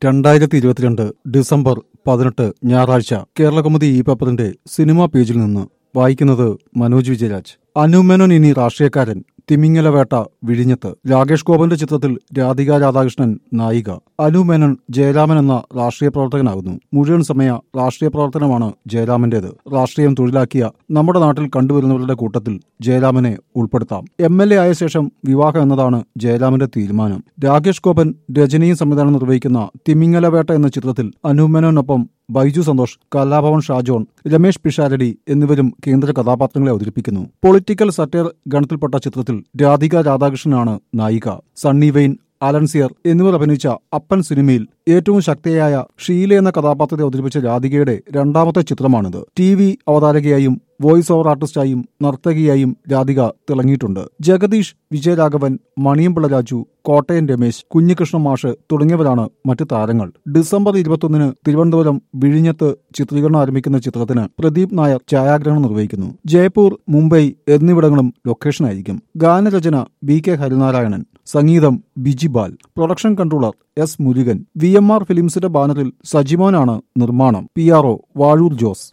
രണ്ടായിരത്തി ഇരുപത്തിരണ്ട് ഡിസംബർ പതിനെട്ട് ഞായറാഴ്ച കേരളകൗമുദി ഈ പേപ്പറിന്റെ സിനിമാ പേജിൽ നിന്ന് വായിക്കുന്നത് മനോജ് വിജയരാജ് അനുമേനോൻ ഇനി രാഷ്ട്രീയക്കാരൻ തിമിങ്ങല വേട്ട വിഴിഞ്ഞത്ത് രാകേഷ് ഗോപന്റെ ചിത്രത്തിൽ രാധിക രാധാകൃഷ്ണൻ നായിക അനുമേനോൻ ജയരാമൻ എന്ന രാഷ്ട്രീയ പ്രവർത്തകനാകുന്നു മുഴുവൻ സമയ രാഷ്ട്രീയ പ്രവർത്തനമാണ് ജയരാമന്റേത് രാഷ്ട്രീയം തൊഴിലാക്കിയ നമ്മുടെ നാട്ടിൽ കണ്ടുവരുന്നവരുടെ കൂട്ടത്തിൽ ജയരാമനെ ഉൾപ്പെടുത്താം എം എൽ എ ആയ ശേഷം വിവാഹം എന്നതാണ് ജയരാമന്റെ തീരുമാനം രാകേഷ് ഗോപൻ രചനയും സംവിധാനം നിർവഹിക്കുന്ന തിമിങ്ങല വേട്ട എന്ന ചിത്രത്തിൽ അനുമേനോനൊപ്പം ബൈജു സന്തോഷ് കലാഭവൻ ഷാജോൺ രമേഷ് പിഷാരടി എന്നിവരും കേന്ദ്ര കഥാപാത്രങ്ങളെ അവതരിപ്പിക്കുന്നു പൊളിറ്റിക്കൽ സറ്റയർ ഗണത്തിൽപ്പെട്ട ചിത്രത്തിൽ രാധിക രാധാകൃഷ്ണനാണ് നായിക സണ്ണി വെയിൻ അലൻസിയർ എന്നിവർ അഭിനയിച്ച അപ്പൻ സിനിമയിൽ ഏറ്റവും ശക്തിയായ ഷീല എന്ന കഥാപാത്രത്തെ അവതരിപ്പിച്ച രാധികയുടെ രണ്ടാമത്തെ ചിത്രമാണിത് ടി വി അവതാരകയായും വോയിസ് ഓവർ ആർട്ടിസ്റ്റായും നർത്തകിയായും രാധിക തിളങ്ങിയിട്ടുണ്ട് ജഗദീഷ് വിജയരാഘവൻ മണിയമ്പിള്ള രാജു കോട്ടയം രമേശ് കുഞ്ഞികൃഷ്ണ മാഷ് തുടങ്ങിയവരാണ് മറ്റ് താരങ്ങൾ ഡിസംബർ ഇരുപത്തൊന്നിന് തിരുവനന്തപുരം വിഴിഞ്ഞത്ത് ചിത്രീകരണം ആരംഭിക്കുന്ന ചിത്രത്തിന് പ്രദീപ് നായർ ഛായാഗ്രഹണം നിർവഹിക്കുന്നു ജയ്പൂർ മുംബൈ എന്നിവിടങ്ങളും ലൊക്കേഷനായിരിക്കും ഗാനരചന ബി കെ ഹരിനാരായണൻ സംഗീതം Bijibal production controller S Murugan V M R ഫിലിംസിന്റെ ബാനറിൽ സജിമോനാണ് നിർമ്മാണം P R O Vazhoor Jose